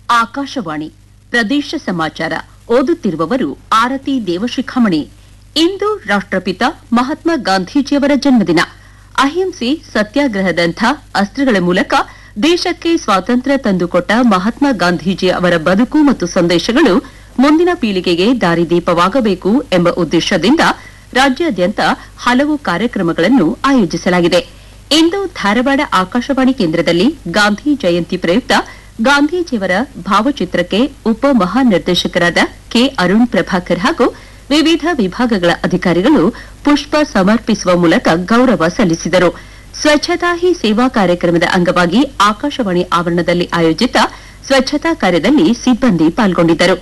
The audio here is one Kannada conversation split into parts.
ಆಕಾಶವಾಣಿ ಪ್ರದೇಶ ಸಮಾಚಾರ ಓದುತ್ತಿರುವವರು ಆರತಿ ದೇವಶಿಖಾಮಣಿ ಇಂದು ರಾಷ್ಟ್ರಪಿತ ಮಹಾತ್ಮ ಗಾಂಧೀಜಿಯವರ ಜನ್ಮದಿನ ಅಹಿಂಸೆ ಸತ್ಯಾಗ್ರಹದಂಥ ಅಸ್ತ್ರಗಳ ಮೂಲಕ ದೇಶಕ್ಕೆ ಸ್ವಾತಂತ್ರ್ಯ ತಂದುಕೊಟ್ಟ ಮಹಾತ್ಮ ಗಾಂಧೀಜಿ ಅವರ ಬದುಕು ಮತ್ತು ಸಂದೇಶಗಳು ಮುಂದಿನ ಪೀಳಿಗೆಗೆ ದಾರಿದೀಪವಾಗಬೇಕು ಎಂಬ ಉದ್ದೇಶದಿಂದ ರಾಜ್ಯಾದ್ಯಂತ ಹಲವು ಕಾರ್ಯಕ್ರಮಗಳನ್ನು ಆಯೋಜಿಸಲಾಗಿದೆ ಇಂದು ಧಾರವಾಡ ಆಕಾಶವಾಣಿ ಕೇಂದ್ರದಲ್ಲಿ ಗಾಂಧಿ ಜಯಂತಿ ಪ್ರಯುಕ್ತ ಗಾಂಧೀಜಿಯವರ ಭಾವಚಿತ್ರಕ್ಕೆ ಉಪ ಮಹಾನಿರ್ದೇಶಕರಾದ ಕೆ ಅರುಣ್ ಪ್ರಭಾಕರ್ ಹಾಗೂ ವಿವಿಧ ವಿಭಾಗಗಳ ಅಧಿಕಾರಿಗಳು ಪುಷ್ಪ ಸಮರ್ಪಿಸುವ ಮೂಲಕ ಗೌರವ ಸಲ್ಲಿಸಿದರು ಸ್ವಚ್ಛತಾ ಹಿ ಸೇವಾ ಕಾರ್ಯಕ್ರಮದ ಅಂಗವಾಗಿ ಆಕಾಶವಾಣಿ ಆವರಣದಲ್ಲಿ ಆಯೋಜಿತ ಸ್ವಚ್ಛತಾ ಕಾರ್ಯದಲ್ಲಿ ಸಿಬ್ಬಂದಿ ಪಾಲ್ಗೊಂಡಿದ್ದರು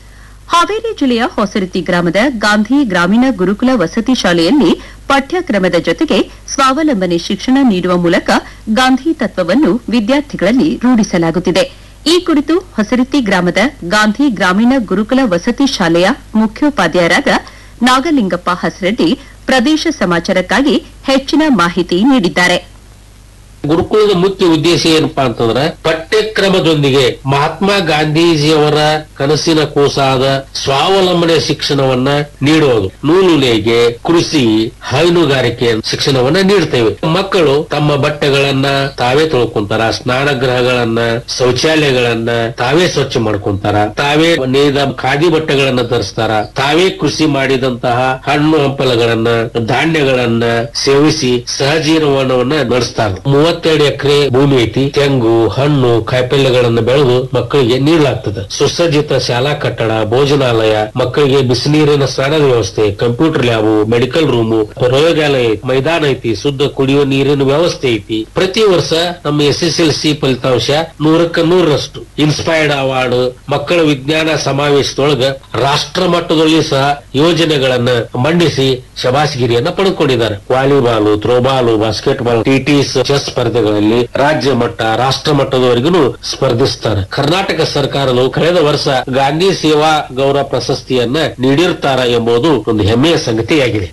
ಹಾವೇರಿ ಜಿಲ್ಲೆಯ ಹೊಸರತಿ ಗ್ರಾಮದ ಗಾಂಧಿ ಗ್ರಾಮೀಣ ಗುರುಕುಲ ವಸತಿ ಶಾಲೆಯಲ್ಲಿ ಪಠ್ಯಕ್ರಮದ ಜೊತೆಗೆ ಸ್ವಾವಲಂಬನೆ ಶಿಕ್ಷಣ ನೀಡುವ ಮೂಲಕ ಗಾಂಧಿ ತತ್ವವನ್ನು ವಿದ್ಯಾರ್ಥಿಗಳಲ್ಲಿ ರೂಢಿಸಲಾಗುತ್ತಿದೆ ಈ ಕುರಿತು ಹೊಸರತಿ ಗ್ರಾಮದ ಗಾಂಧಿ ಗ್ರಾಮೀಣ ಗುರುಕುಲ ವಸತಿ ಶಾಲೆಯ ಮುಖ್ಯೋಪಾಧ್ಯಾಯರಾದ ನಾಗಲಿಂಗಪ್ಪ ಹಸರೆಡ್ಡಿ ಪ್ರದೇಶ ಸಮಾಚಾರಕ್ಕಾಗಿ ಹೆಚ್ಚಿನ ಮಾಹಿತಿ ನೀಡಿದ್ದಾರೆ ಗುರುಕುಲದ ಮುಖ್ಯ ಉದ್ದೇಶ ಏನಪ್ಪಾ ಅಂತಂದ್ರ ಪಠ್ಯಕ್ರಮದೊಂದಿಗೆ ಮಹಾತ್ಮ ಗಾಂಧೀಜಿಯವರ ಕನಸಿನ ಕೂಸಾದ ಸ್ವಾವಲಂಬನೆ ಶಿಕ್ಷಣವನ್ನ ನೀಡೋದು ನೂಲು ನೇಯ್ಗೆ ಕೃಷಿ ಹೈನುಗಾರಿಕೆ ಶಿಕ್ಷಣವನ್ನ ನೀಡ್ತೇವೆ ಮಕ್ಕಳು ತಮ್ಮ ಬಟ್ಟೆಗಳನ್ನ ತಾವೇ ತೊಳ್ಕೊಂತಾರ ಸ್ನಾನಗೃಹಗಳನ್ನ ಶೌಚಾಲಯಗಳನ್ನ ತಾವೇ ಸ್ವಚ್ಛ ಮಾಡ್ಕೊಂತಾರ ತಾವೇ ನೇಯ್ದ ಖಾದಿ ಬಟ್ಟೆಗಳನ್ನ ಧರಿಸ್ತಾರ ತಾವೇ ಕೃಷಿ ಮಾಡಿದಂತಹ ಹಣ್ಣು ಹಂಪಲಗಳನ್ನ ಧಾನ್ಯಗಳನ್ನ ಸೇವಿಸಿ ಸಹಜೀವನವನ್ನ ನಡೆಸ್ತಾರ ಮೂವತ್ತೆರಡು ಎಕರೆ ಭೂಮಿ ಐತಿ ತೆಂಗು ಹಣ್ಣು ಕಾಯಿಪಲ್ಯಗಳನ್ನ ಬೆಳೆದು ಮಕ್ಕಳಿಗೆ ನೀಡಲಾಗ್ತದೆ ಸುಸಜ್ಜಿತ ಶಾಲಾ ಕಟ್ಟಡ ಭೋಜನಾಲಯ ಮಕ್ಕಳಿಗೆ ಬಿಸಿನೀರಿನ ಸ್ನಾನದ ವ್ಯವಸ್ಥೆ ಕಂಪ್ಯೂಟರ್ ಲ್ಯಾಬು ಮೆಡಿಕಲ್ ರೂಮು ಪ್ರಯೋಗಾಲಯ ಐತಿ, ಮೈದಾನ ಐತಿ ಶುದ್ಧ ಕುಡಿಯುವ ನೀರಿನ ವ್ಯವಸ್ಥೆ ಐತಿ ಪ್ರತಿ ವರ್ಷ ನಮ್ಮ ಎಸ್ ಎಸ್ ಎಲ್ ಸಿ ಫಲಿತಾಂಶ ನೂರಕ್ಕ ನೂರರಷ್ಟು ಇನ್ಸ್ಪೈರ್ಡ್ ಅವಾರ್ಡ್ ಮಕ್ಕಳ ವಿಜ್ಞಾನ ಸಮಾವೇಶದೊಳಗ ರಾಷ್ಟ್ರ ಮಟ್ಟದಲ್ಲಿ ಸಹ ಯೋಜನೆಗಳನ್ನ ಮಂಡಿಸಿ ಶಬಾಸ್ಗಿರಿಯನ್ನ ಪಡೆದುಕೊಂಡಿದ್ದಾರೆ ವಾಲಿಬಾಲ್ ಥ್ರೋಬಾಲ್ ಬಾಸ್ಕೆಟ್ ಬಾಲ್ ಟಿಟಿಸ್ ಚೆಸ್ ಸ್ಪರ್ಧೆಗಳಲ್ಲಿ ರಾಜ್ಯ ಮಟ್ಟ ರಾಷ್ಟ್ರ ಮಟ್ಟದವರೆಗೂ ಸ್ಪರ್ಧಿಸ್ತಾರೆ ಕರ್ನಾಟಕ ಸರ್ಕಾರವು ಕಳೆದ ವರ್ಷ ಗಾಂಧಿ ಸೇವಾ ಗೌರವ ಪ್ರಶಸ್ತಿಯನ್ನ ನೀಡಿರ್ತಾರ ಎಂಬುದು ಒಂದು ಹೆಮ್ಮೆಯ ಸಂಗತಿಯಾಗಿದೆ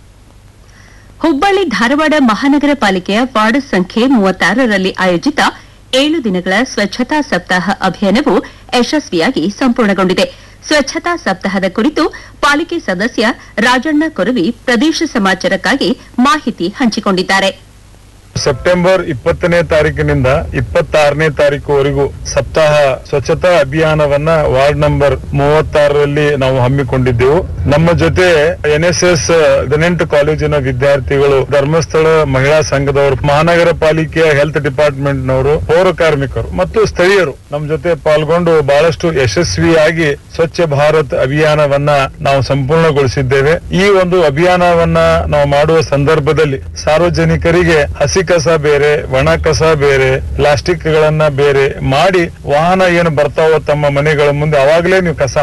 ಹುಬ್ಬಳ್ಳಿ ಧಾರವಾಡ ಮಹಾನಗರ ಪಾಲಿಕೆಯ ವಾರ್ಡ್ ಸಂಖ್ಯೆ ಮೂವತ್ತಾರರಲ್ಲಿ ಆಯೋಜಿತ ಏಳು ದಿನಗಳ ಸ್ವಚ್ಛತಾ ಸಪ್ತಾಹ ಅಭಿಯಾನವು ಯಶಸ್ವಿಯಾಗಿ ಸಂಪೂರ್ಣಗೊಂಡಿದೆ ಸ್ವಚ್ಛತಾ ಸಪ್ತಾಹದ ಕುರಿತು ಪಾಲಿಕೆ ಸದಸ್ಯ ರಾಜಣ್ಣ ಕೊರವಿ ಪ್ರದೇಶ ಸಮಾಚಾರಕ್ಕಾಗಿ ಮಾಹಿತಿ ಹಂಚಿಕೊಂಡಿದ್ದಾರೆ ಸೆಪ್ಟೆಂಬರ್ ಇಪ್ಪತ್ತನೇ ತಾರೀಕಿನಿಂದ ಇಪ್ಪತ್ತಾರನೇ ತಾರೀಕುವರೆಗೂ ಸಪ್ತಾಹ ಸ್ವಚ್ಛತಾ ಅಭಿಯಾನವನ್ನ ವಾರ್ಡ್ ನಂಬರ್ ಮೂವತ್ತಾರರಲ್ಲಿ ನಾವು ಹಮ್ಮಿಕೊಂಡಿದ್ದೆವು ನಮ್ಮ ಜೊತೆ ಎನ್ ಎಸ್ ಎಸ್ ಹದಿನೆಂಟು ಕಾಲೇಜಿನ ವಿದ್ಯಾರ್ಥಿಗಳು ಧರ್ಮಸ್ಥಳ ಮಹಿಳಾ ಸಂಘದವರು ಮಹಾನಗರ ಪಾಲಿಕೆಯ ಹೆಲ್ತ್ ಡಿಪಾರ್ಟ್ಮೆಂಟ್ ನವರು ಪೌರ ಕಾರ್ಮಿಕರು ಮತ್ತು ಸ್ಥಳೀಯರು ನಮ್ಮ ಜೊತೆ ಪಾಲ್ಗೊಂಡು ಬಹಳಷ್ಟು ಯಶಸ್ವಿಯಾಗಿ ಸ್ವಚ್ಛ ಭಾರತ್ ಅಭಿಯಾನವನ್ನ ನಾವು ಸಂಪೂರ್ಣಗೊಳಿಸಿದ್ದೇವೆ ಈ ಒಂದು ಅಭಿಯಾನವನ್ನ ನಾವು ಮಾಡುವ ಸಂದರ್ಭದಲ್ಲಿ ಸಾರ್ವಜನಿಕರಿಗೆ ಹಸಿ ಕಸ ಬೇರೆ ಒಣ ಕಸ ಬೇರೆ ಪ್ಲಾಸ್ಟಿಕ್ ಗಳನ್ನ ಬೇರೆ ಮಾಡಿ ವಾಹನ ಏನು ಬರ್ತಾವೋ ತಮ್ಮ ಮನೆಗಳ ಮುಂದೆ ಅವಾಗಲೇ ನೀವು ಕಸ